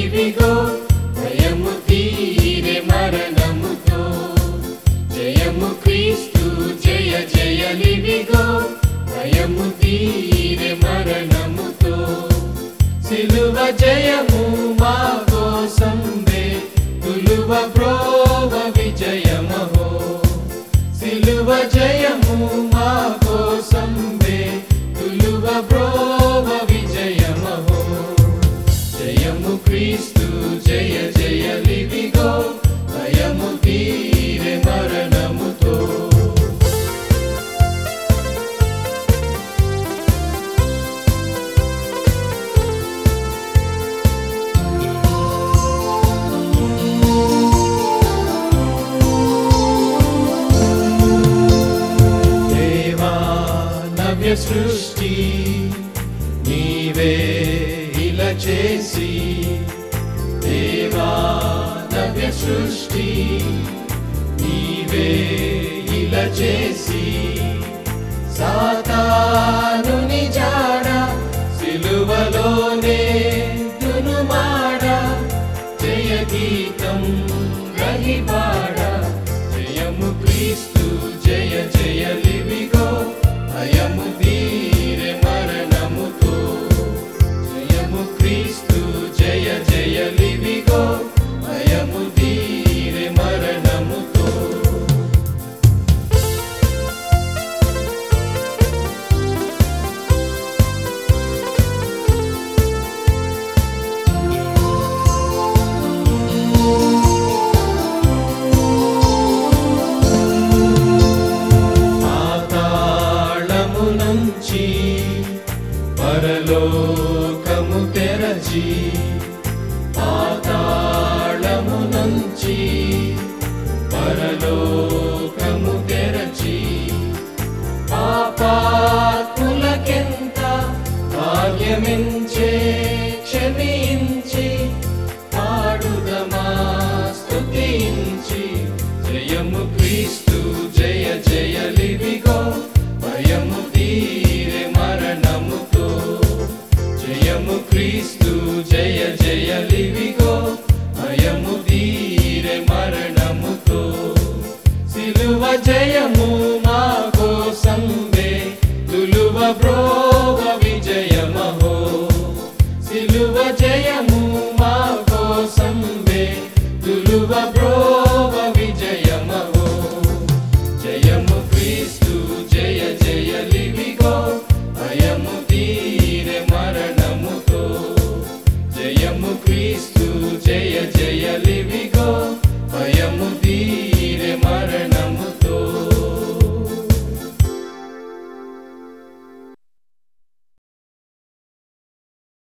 జయలివిగో భయము తీరే మరణముతో జయము క్రీస్తు జయ జయలివిగో భయము తీరే మరణముతో సిలువ జయము మా కోసం వే తులువ ప్రోవ విజయమహో సిలువ జయము మా కోసం వే తులువ ప్రోవ విజయమహో జయము క్రీస్తు జయ జయ లివిగో భయము తీరే మరణముతో దేవా నవ్య సృష్టి నీవే ఇలా చేసి దేవా నవ్య సృష్టి నీవే ఇలా చేసి సాతానుని జాడ సిలువలోనే దునుమాడ జయ గీతం రహిపాడ జయము క్రీస్తు జయ